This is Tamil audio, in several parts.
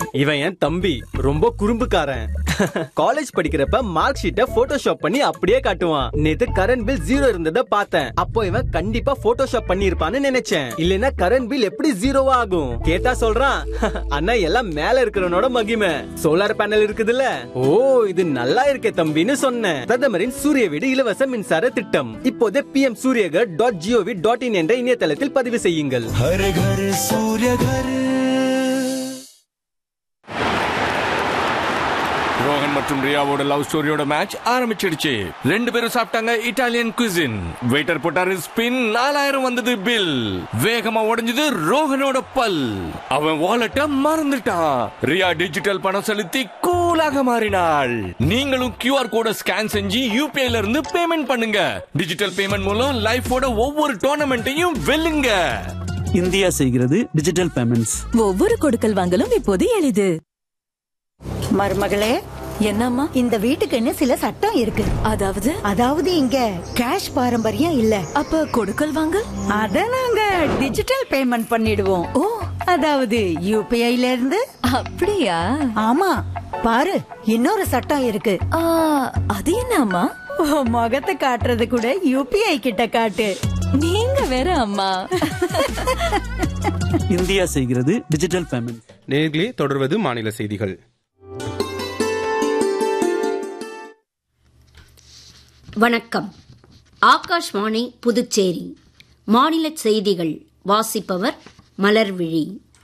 இவன் என் தம்பி ரொம்ப குறும்புக்காரன் காலேஜ் படிக்கிறப்ப மார்க் ஷீட்டை போட்டோஷாப் பண்ணி அப்படியே காட்டுவான் நேத்து கரண்ட் பில் ஜீரோ இருந்ததை பார்த்தேன் அப்போ இவன் கண்டிப்பா போட்டோஷாப் பண்ணி இருப்பான்னு நினைச்சேன் இல்லனா கரண்ட் பில் எப்படி ஜீரோவா ஆகும் கேட்டா சொல்றான் அண்ணா எல்லாம் மேல இருக்கிறவனோட மகிமை சோலார் பேனல் இருக்குதுல்ல ஓ இது நல்லா இருக்கே தம்பின்னு சொன்னேன் பிரதமரின் சூரிய வீடு இலவச மின்சார திட்டம் இப்போதே PM Suryaghar dot gov dot in என்ற இணையதளத்தில் பதிவு செய்யுங்கள் हर घर सूर्य घर ரோஹன் மற்றும் ரியாவோட லவ் ஸ்டோரியோட மேட்ச் ஆரம்பிச்சிடுச்சு ரெண்டு பேரும் சாப்பிட்டாங்க இட்டாலியன் குசின் வெயிட்டர் போட்டாரு ஸ்பின் நாலாயிரம் வந்தது பில் வேகமா உடைஞ்சது ரோஹனோட பல் அவன் வாலெட்ட மறந்துட்டான் ரியா டிஜிட்டல் பணம் செலுத்தி கூலாக மாறினாள் நீங்களும் கியூஆர் கோட ஸ்கேன் செஞ்சு யூபிஐல இருந்து பேமெண்ட் பண்ணுங்க டிஜிட்டல் பேமெண்ட் மூலம் லைஃபோட ஒவ்வொரு டோர்னமெண்ட்டையும் வெல்லுங்க இந்தியா செய்கிறது டிஜிட்டல் பேமெண்ட்ஸ் ஒவ்வொரு கொடுக்கல் வாங்கலும் இப்போது எளிது மருமகளே என்னம்மா இந்த வீட்டுக்குன்னு சில சட்டம் இருக்கு அதாவது அதாவது இங்க கேஷ் பாரம்பரியம் இல்ல அப்ப கொடுக்கல் வாங்கல் அத நாங்க டிஜிட்டல் பேமெண்ட் பண்ணிடுவோம் ஓ அதாவது யூபிஐல இருந்து அப்படியா ஆமா பாரு இன்னொரு சட்டம் இருக்கு ஆ, அது என்ன அம்மா உன் முகத்தை காட்டுறது கூட யூபிஐ கிட்ட காட்டு நீங்க வேற அம்மா இந்தியா செய்கிறது டிஜிட்டல் பேமெண்ட் நேர்களே தொடர்வது மாநில செய்திகள் வணக்கம் ஆகாஷ்வாணி புதுச்சேரி மாநில செய்திகள் வாசிப்பவர் மலர்விழி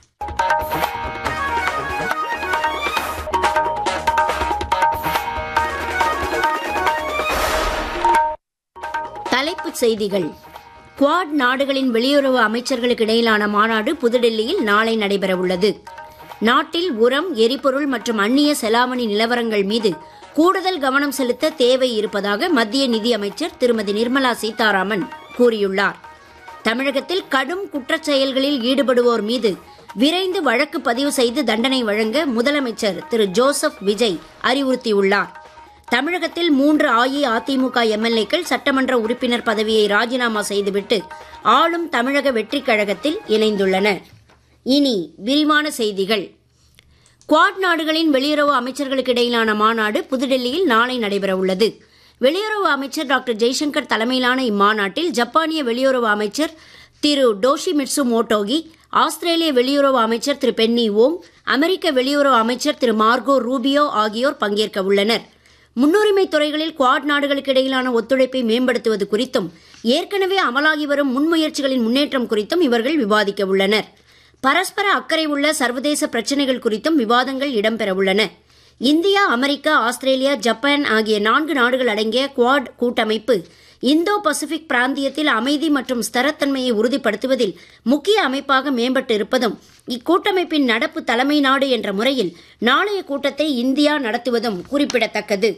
தலைப்புச் செய்திகள் குவாட் நாடுகளின் வெளியுறவு அமைச்சர்களுக்கு இடையிலான மாநாடு புதுடெல்லியில் நாளை நடைபெறவுள்ளது நாட்டில் உரம் எரிபொருள் மற்றும் அந்நிய செலாவணி நிலவரங்கள் மீது கூடுதல் கவனம் செலுத்த தேவை இருப்பதாக மத்திய நிதியமைச்சர் திருமதி நிர்மலா சீதாராமன் கூறியுள்ளார் தமிழகத்தில் கடும் குற்றச் செயல்களில் ஈடுபடுவோர் மீது விரைந்து வழக்கு பதிவு செய்து தண்டனை வழங்க முதலமைச்சர் திரு ஜோசப் விஜய் அறிவுறுத்தியுள்ளார் தமிழகத்தில் மூன்று அஇஅதிமுக எம்எல்ஏக்கள் சட்டமன்ற உறுப்பினர் பதவியை ராஜினாமா செய்துவிட்டு ஆளும் தமிழக வெற்றிக் கழகத்தில் இணைந்துள்ளனர் இனி விரிவான செய்திகள் குவாட் நாடுகளின் வெளியுறவு அமைச்சர்களுக்கு இடையிலான மாநாடு புதுடெல்லியில் நாளை நடைபெறவுள்ளது வெளியுறவு அமைச்சர் டாக்டர் ஜெய்சங்கர் தலைமையிலான இம்மாநாட்டில் ஜப்பானிய வெளியுறவு அமைச்சர் திரு டோஷிமிட்சு மோட்டோகி ஆஸ்திரேலிய வெளியுறவு அமைச்சர் திரு பென்னி ஓங் அமெரிக்க வெளியுறவு அமைச்சர் திரு மார்கோ ரூபியோ ஆகியோர் பங்கேற்க உள்ளனர் முன்னுரிமை துறைகளில் குவாட் நாடுகளுக்கு இடையிலான ஒத்துழைப்பை மேம்படுத்துவது குறித்தும் ஏற்கனவே அமலாகி வரும் முன்முயற்சிகளின் முன்னேற்றம் குறித்தும் இவர்கள் விவாதிக்க உள்ளனர் பரஸ்பர அக்கறை உள்ள சர்வதேச பிரச்சினைகள் குறித்தும் விவாதங்கள் இடம்பெறவுள்ளன இந்தியா அமெரிக்கா ஆஸ்திரேலியா ஜப்பான் ஆகிய நான்கு நாடுகள் அடங்கிய குவாட் கூட்டமைப்பு இந்தோ பசிபிக் பிராந்தியத்தில் அமைதி மற்றும் ஸ்திரத்தன்மையை உறுதிப்படுத்துவதில் முக்கிய அமைப்பாக மேம்பட்டு இருப்பதும் இக்கூட்டமைப்பின் நடப்பு தலைமை நாடு என்ற முறையில் நாளைய கூட்டத்தை இந்தியா நடத்துவதும் குறிப்பிடத்தக்கது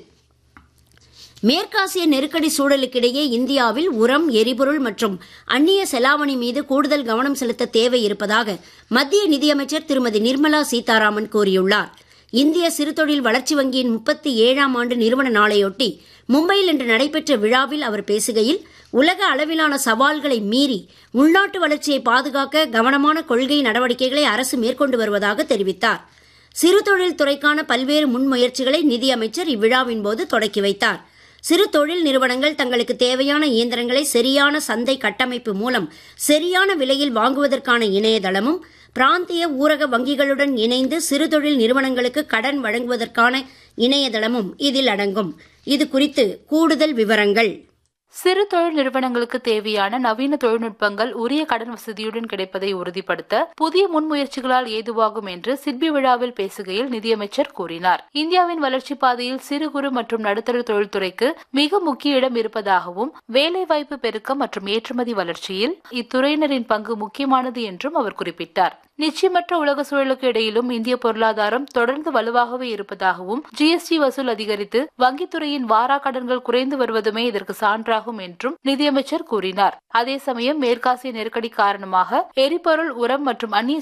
மேற்காசிய நெருக்கடி சூழலுக்கிடையே இந்தியாவில் உரம் எரிபொருள் மற்றும் அந்நிய செலாவணி மீது கூடுதல் கவனம் செலுத்த தேவை இருப்பதாக மத்திய நிதியமைச்சர் திருமதி நிர்மலா சீதாராமன் கூறியுள்ளார் இந்திய சிறுதொழில் வளர்ச்சி வங்கியின் முப்பத்தி ஏழாம் ஆண்டு நிறுவன நாளையொட்டி மும்பையில் இன்று நடைபெற்ற விழாவில் அவர் பேசுகையில் உலக அளவிலான சவால்களை மீறி உள்நாட்டு வளர்ச்சியை பாதுகாக்க கவனமான கொள்கை நடவடிக்கைகளை அரசு மேற்கொண்டு வருவதாக தெரிவித்தார் சிறுதொழில் துறைக்கான பல்வேறு முன்முயற்சிகளை நிதியமைச்சர் இவ்விழாவின் போது தொடக்கி வைத்தார் சிறு தொழில் நிறுவனங்கள் தங்களுக்கு தேவையான இயந்திரங்களை சரியான சந்தை கட்டமைப்பு மூலம் சரியான விலையில் வாங்குவதற்கான இணையதளமும் பிராந்திய ஊரக வங்கிகளுடன் இணைந்து சிறுதொழில் நிறுவனங்களுக்கு கடன் வழங்குவதற்கான இணையதளமும் இதில் அடங்கும் இது குறித்து கூடுதல் விவரங்கள் சிறு தொழில் நிறுவனங்களுக்கு தேவையான நவீன தொழில்நுட்பங்கள் உரிய கடன் வசதியுடன் கிடைப்பதை உறுதிப்படுத்த புதிய முன்முயற்சிகளால் ஏதுவாகும் என்று சிட்பி விழாவில் பேசுகையில் நிதியமைச்சர் கூறினார் இந்தியாவின் வளர்ச்சி பாதையில் சிறு குறு மற்றும் நடுத்தர தொழில்துறைக்கு மிக முக்கிய இடம் இருப்பதாகவும் வேலைவாய்ப்பு பெருக்கம் மற்றும் ஏற்றுமதி வளர்ச்சியில் இத்துறையினரின் பங்கு முக்கியமானது என்றும் அவர் குறிப்பிட்டார் நிச்சயமற்ற உலக சூழலுக்கு இடையிலும் இந்திய பொருளாதாரம் தொடர்ந்து வலுவாகவே இருப்பதாகவும் ஜிஎஸ்டி வசூல் அதிகரித்து வங்கித்துறையின் வாரா கடன்கள் குறைந்து வருவதுமே இதற்கு சான்றாகும் என்றும் நிதியமைச்சர் கூறினார் அதே சமயம் மேற்காசிய நெருக்கடி காரணமாக எரிபொருள் உரம் மற்றும் அந்நிய